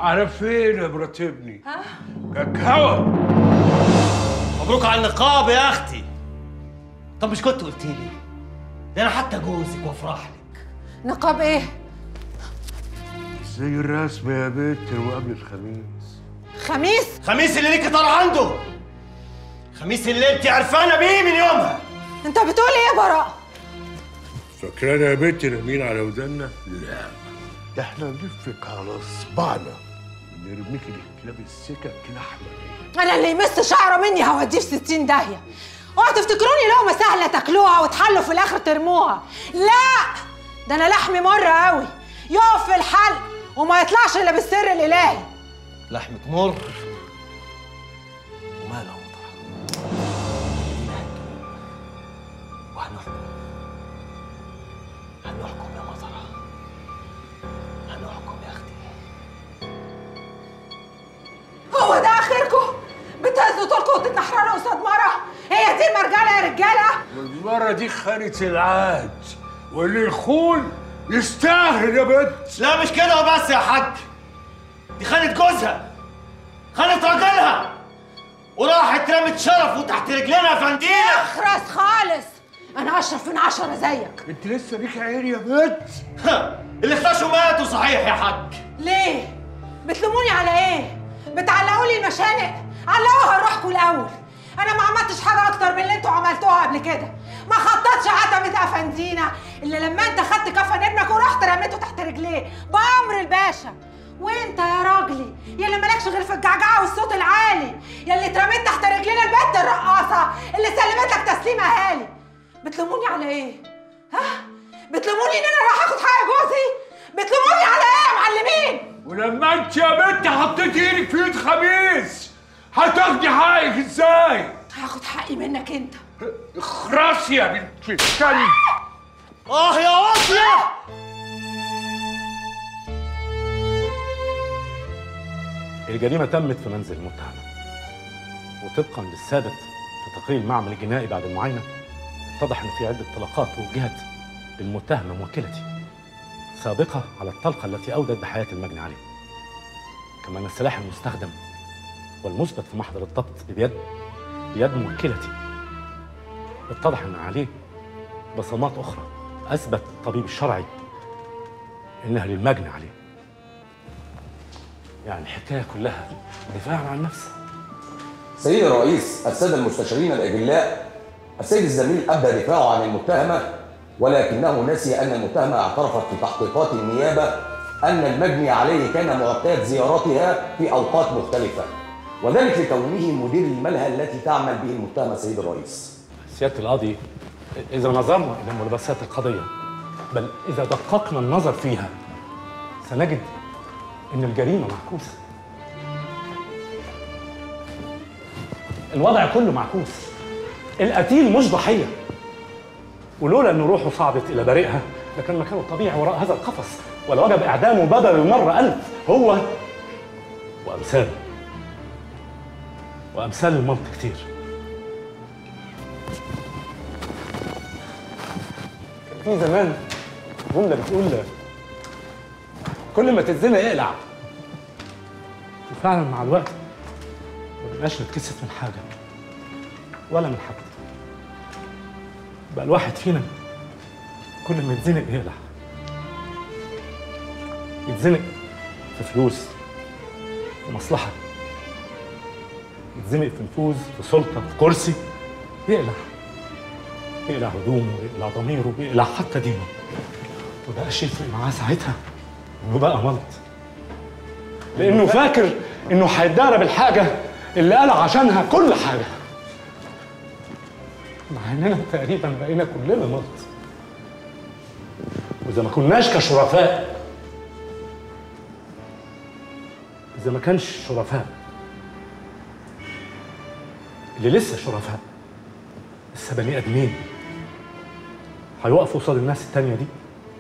على فين يا مرات ابني؟ ها؟ كاكاو مبروك على النقاب يا اختي طب مش كنت قلت لي ده انا حتى جوزك وافرح لك نقاب ايه زي الرسم يا بنت وقبل الخميس خميس خميس اللي ليكي طالع عنده خميس اللي انت عرفانه بيه من يومها انت بتقول ايه يا براء فاكرانا يا بنت نايمين على ودنا؟ لا ده احنا نلفك على صبعنا ونرميك لكلاب السكك لحمه انا اللي يمس شعره مني هوديه في 60 داهيه اوعوا تفتكروني لقمه سهله تاكلوها وتحلوا في الاخر ترموها لا ده انا لحمي مر قوي يقف في الحلق وما يطلعش الا بالسر الالهي لحمك مر وماله مطرح وهنحكم هنحكم يا مطرة هنحكم يا اختي هو ده اخركم بتهزوا طولكم وتتنحرروا قصاد مره هي دي المرجله يا رجاله والمرة دي خانت العهد واللي يخون يستاهل يا بنت لا مش كده وبس يا حاج دي خانت جوزها خانت راجلها وراحت رمت شرفه تحت رجلنا يا فندينا اخرس خالص انا اشرف من عشرة زيك انت لسه ليك عين يا بنت اللي اختشوا ماتوا صحيح يا حاج ليه بتلوموني على ايه بتعلقوا لي المشانق علقوها لروحكم الاول انا ما عملتش حاجه اكتر من اللي انتوا عملتوها قبل كده ما خططش عتبة افندينا اللي لما انت خدت كفن ابنك ورحت رميته تحت رجليه بامر الباشا وانت يا راجلي يا اللي مالكش غير في الجعجعه والصوت العالي يا اللي اترميت تحت رجلينا البنت الرقاصه اللي سلمت لك تسليم اهالي بتلوموني على ايه ها بتلوموني ان انا راح اخد حق جوزي بتلوموني على ايه يا معلمين ولما انت يا بنت حطيت ايدك في ايد خميس هتاخدي حقك ازاي؟ هاخد حقي منك انت اخرسي يا بنت الكلب اه يا واصلة الجريمة تمت في منزل المتهمة وطبقا للثابت في تقرير المعمل الجنائي بعد المعاينة اتضح ان في عدة طلقات وجهت للمتهمة موكلتي سابقة على الطلقة التي أودت بحياة المجني عليه كما أن السلاح المستخدم والمثبت في محضر الضبط بيد بيد موكلتي اتضح أن عليه بصمات أخرى أثبت الطبيب الشرعي إنها للمجني عليه يعني الحكاية كلها دفاعا عن النفس سيدي الرئيس السادة المستشارين الأجلاء السيد الزميل أبدى دفاعه عن المتهمة ولكنه نسي أن المتهمة اعترفت في تحقيقات النيابة أن المجني عليه كان معتاد زيارتها في أوقات مختلفة وذلك لكونه مدير الملهى التي تعمل به المتهمة سيد الرئيس سيادة القاضي إذا نظرنا إلى ملابسات القضية بل إذا دققنا النظر فيها سنجد إن الجريمة معكوسة الوضع كله معكوس القتيل مش ضحية ولولا إن روحه صعدت إلى بريئها لكان مكانه الطبيعي وراء هذا القفص ولوجب إعدامه بدل المرة ألف هو وأمثاله وأمثال المنطق كتير في زمان جملة بتقول كل ما تتزنق اقلع وفعلا مع الوقت ما بقناش نتكسف من حاجة ولا من حد بقى الواحد فينا كل ما يتزنق يقلع يتزنق في فلوس في مصلحة يتزنق في نفوذ في سلطة في كرسي يقلع يقلع هدومه يقلع ضميره يقلع حتى دينه وبقاش يفرق معاه ساعتها وبقى ملط لانه فاكر انه هيتدارى بالحاجه اللي قلع عشانها كل حاجه مع اننا تقريبا بقينا كلنا ملط واذا ما كناش كشرفاء اذا ما كانش شرفاء اللي لسه شرفاء لسه بني ادمين هيقفوا قصاد الناس التانية دي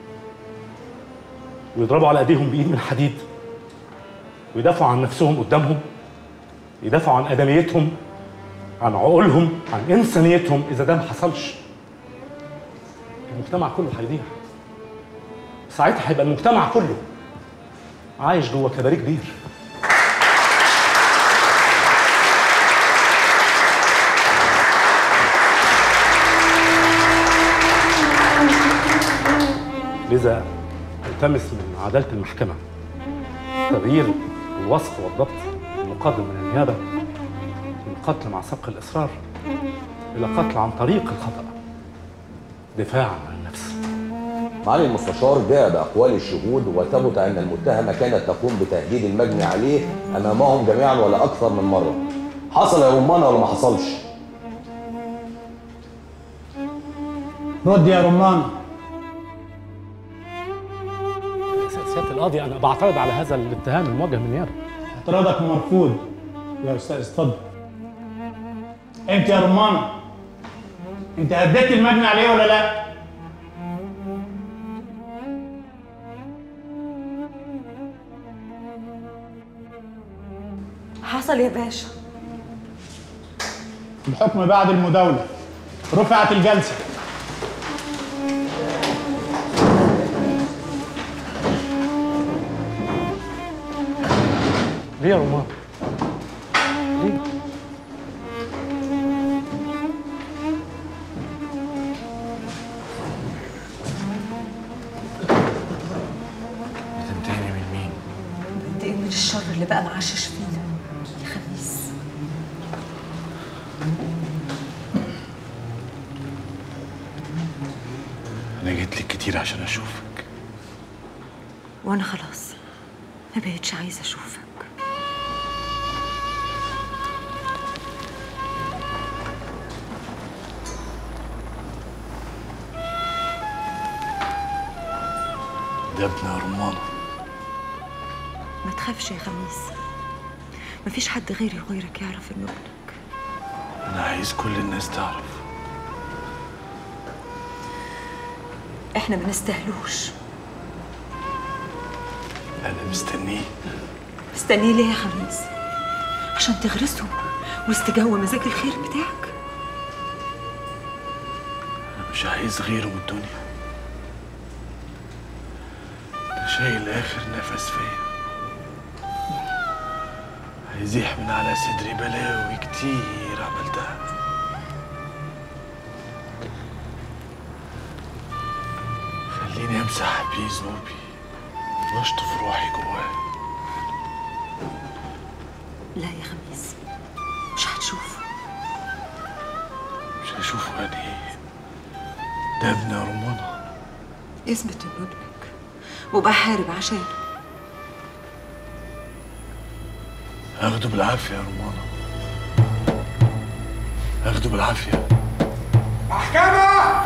ويضربوا على ايديهم بايد من حديد ويدافعوا عن نفسهم قدامهم يدافعوا عن ادميتهم عن عقولهم عن انسانيتهم اذا ده ما حصلش المجتمع كله هيضيع ساعتها هيبقى المجتمع كله عايش جوه كباريه كبير لذا التمس من عداله المحكمه تغيير الوصف والضبط المقدم من النيابه من قتل مع سبق الاصرار الى قتل عن طريق الخطا دفاعا عن النفس معالي المستشار جاء بأقوال الشهود وثبت أن المتهمة كانت تقوم بتهديد المجني عليه أمامهم جميعا ولا أكثر من مرة حصل يا رمانة ولا ما حصلش؟ رد يا رمان سياده القاضي انا بعترض على هذا الاتهام الموجه من النيابه اعتراضك مرفوض يا استاذ اتفضل انت يا رمانة انت هديت المجني عليه ولا لا حصل يا باشا الحكم بعد المداولة رفعت الجلسة ليه يا رمان؟ ليه؟ بتنتهي من مين؟ بنتقم من الشر اللي بقى معشش فينا يا خميس انا جيت لك كتير عشان اشوفك وانا خلاص ما بقتش عايزه اشوفك ده ابن رمانة ما تخافش يا خميس مفيش حد غيري وغيرك يعرف انه ابنك انا عايز كل الناس تعرف احنا ما نستاهلوش انا مستنيه مستنيه ليه يا خميس عشان تغرسهم وسط جو مزاج الخير بتاعك انا مش عايز غيره من الدنيا ده شايل اخر نفس فيا هيزيح من على صدري بلاوي كتير عملتها خليني امسح بيه ذنوبي واشطف روحي جواه لا يا خميس مش هتشوفه مش هشوفه يعني ده ابن رمانة اثبت انه ابنك وبحارب عشانه هاخده بالعافية يا رمانة هاخده بالعافية محكمة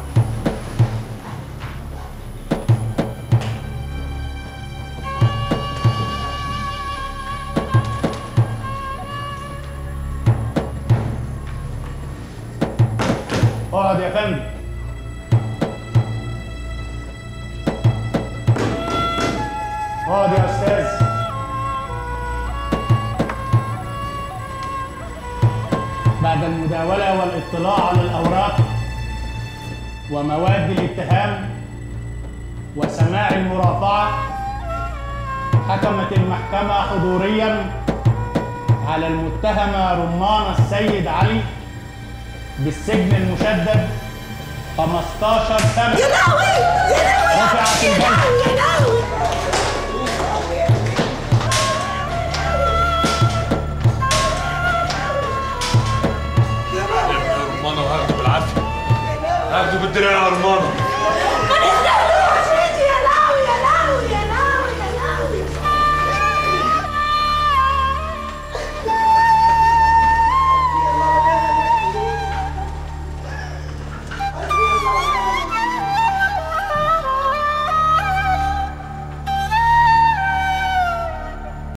اقعد يا فندم اقعد يا استاذ بعد المداولة والاطلاع على الأوراق ومواد الاتهام وسماع المرافعة حكمت المحكمة حضوريا على المتهمة رمان السيد علي بالسجن المشدد 15 سنة يا لهوي يا لهوي رفعت الجلسة يا رمانة وهاخده بالعافية هاخده بالدراع يا رمانة